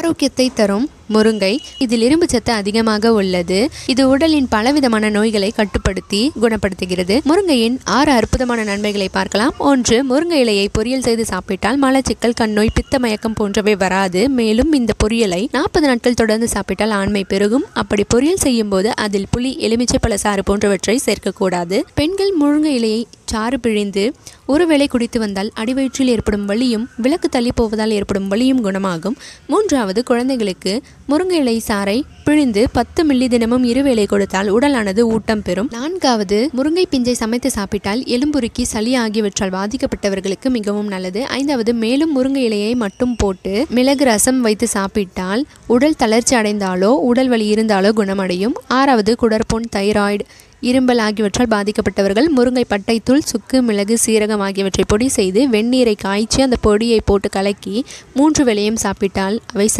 ஆரோக்கியத்தை தரும் முருங்கை இதில் இரும்பு சத்து அதிகமாக உள்ளது இது உடலின் பலவிதமான நோய்களை கட்டுப்படுத்தி குணப்படுத்துகிறது முருங்கையின் ஆறு அற்புதமான நன்மைகளை பார்க்கலாம் ஒன்று முருங்கை இலையை பொரியல் செய்து சாப்பிட்டால் மலச்சிக்கல் கண்ணோய் பித்த மயக்கம் போன்றவை வராது மேலும் இந்த பொரியலை நாற்பது நாட்கள் தொடர்ந்து சாப்பிட்டால் ஆண்மை பெருகும் அப்படி பொரியல் செய்யும் போது அதில் புளி எலுமிச்சை பழ சாறு போன்றவற்றை சேர்க்கக்கூடாது பெண்கள் முருங்கை இலையை சாறு பிழிந்து ஒருவேளை குடித்து வந்தால் அடிவயிற்றில் ஏற்படும் வலியும் விளக்கு தள்ளி போவதால் ஏற்படும் வலியும் குணமாகும் மூன்றாவது குழந்தைகளுக்கு முருங்கை இலை சாறை பிழிந்து பத்து மில்லி தினமும் இருவேளை கொடுத்தால் உடலானது ஊட்டம் பெறும் நான்காவது முருங்கை பிஞ்சை சமைத்து சாப்பிட்டால் எலும்புருக்கி சளி ஆகியவற்றால் பாதிக்கப்பட்டவர்களுக்கு மிகவும் நல்லது ஐந்தாவது மேலும் முருங்கை இலையை மட்டும் போட்டு மிளகு ரசம் வைத்து சாப்பிட்டால் உடல் தளர்ச்சி அடைந்தாலோ உடல் வலி இருந்தாலோ குணமடையும் ஆறாவது குடற்புண் தைராய்டு இரும்பல் ஆகியவற்றால் பாதிக்கப்பட்டவர்கள் முருங்கை பட்டைத்தூள் சுக்கு மிளகு சீரகம் ஆகியவற்றை பொடி செய்து வெந்நீரை காய்ச்சி அந்த பொடியை போட்டு கலக்கி மூன்று வேளையும் சாப்பிட்டால் அவை